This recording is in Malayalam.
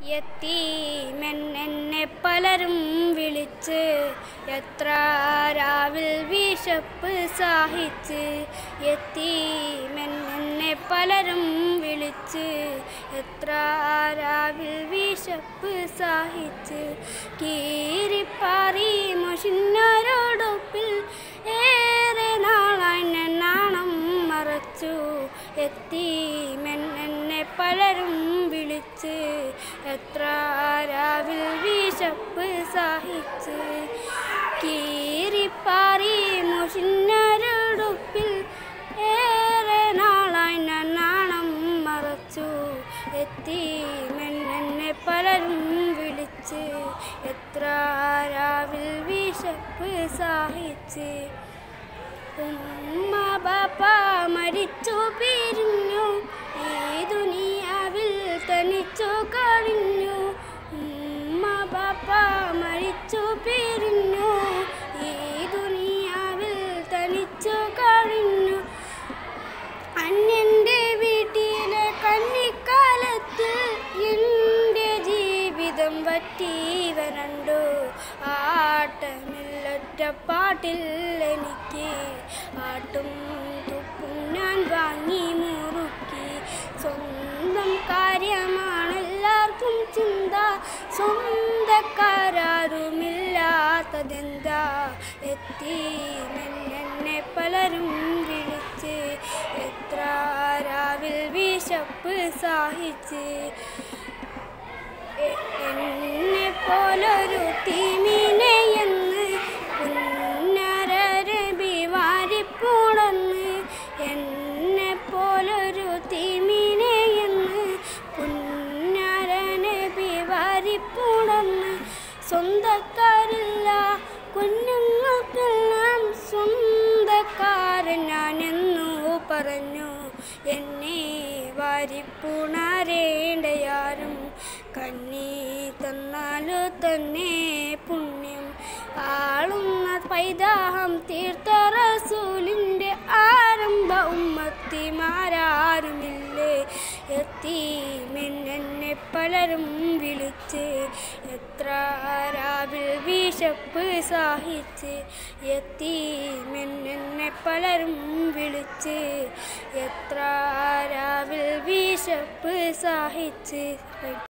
എത്തീമൻ എന്നെ പലരും വിളിച്ച് എത്ര രാവിൽ വിശപ്പ് സാഹിച്ച് എത്തീമൻ എന്നെ പലരും വിളിച്ച് എത്ര രാവിൽ വിശപ്പ് സാഹിച്ച് കീറിപ്പാറി മൊഷിന്നരോടൊപ്പിൽ ഏറെ നാളായി ഞാൻ നാണം മറച്ചു എത്തീമൻ എന്നെ പലരും വിളിച്ച് എത്ര രാവിൽ വിശപ്പ് സഹിച്ച് കീറിപ്പാറി മുഷിന്നരടുപ്പിൽ ഏറെ നാളായി ഞാൻ നാണം മറച്ചു എത്തീമൻ എന്നെ പലരും വിളിച്ച് എത്ര രാവിൽ വിശപ്പ് സഹിച്ച് ഉമ്മ ബാപ്പ മരിച്ചു പിരിഞ്ഞു ഈ ദുനിയാവിൽ തനിച്ചു കഴിഞ്ഞു ഉമ്മ ബാപ്പ മരിച്ചു പിരിഞ്ഞു ഈ ദുനിയാവിൽ തനിച്ചു കഴിഞ്ഞു അന്യൻ്റെ വീട്ടിലെ കന്നിക്കാലത്ത് എൻ്റെ ജീവിതം വറ്റി വരണ്ടു ആട്ടമില്ലൊറ്റ പാട്ടിൽ എനിക്ക് ആട്ടും തുപ്പും ഞാൻ വാങ്ങി മുറുക്കി സ്വന്തം കാര്യമാണ് എല്ലാവർക്കും ചിന്ത സ്വന്തക്കാരുമില്ലാത്തതെന്താ എത്തി എന്നെ പലരും വിളിച്ച് എത്ര രാവിൽ വിശപ്പ് സാഹിച്ച് എ- എന്നെ പോലൊരു തീമിനെ എന്ന് പുന്നരബി വാരിപ്പൂടന്ന് എന്നെ പോലൊരു തീമിനെ എന്ന് പുന്നരനബി വാരിപ്പൂടന്ന് സ്വന്തക്കാരില്ല കുഞ്ഞുങ്ങൾക്കെല്ലാം സ്വന്തക്കാരൻ ഞാനെന്നു പറഞ്ഞു എന്നെ വാരിപ്പുണരേണ്ടയാരും കണ്ണി തന്നാലു തന്നെ പുണ്യം ആളുന്ന പൈതാഹം തീർത്ത റസൂലിൻ്റെ ആരംഭ ഉമ്മത്തിമാരാരുമില്ലേ എത്തി എന്നെ പലരും വിളിച്ച് എത്ര രാവിൽ വിശപ്പ് സാഹിച്ച് എത്തി എന്നെ പലരും വിളിച്ച് എത്ര രാവിൽ വിശപ്പ് സാഹിച്ച്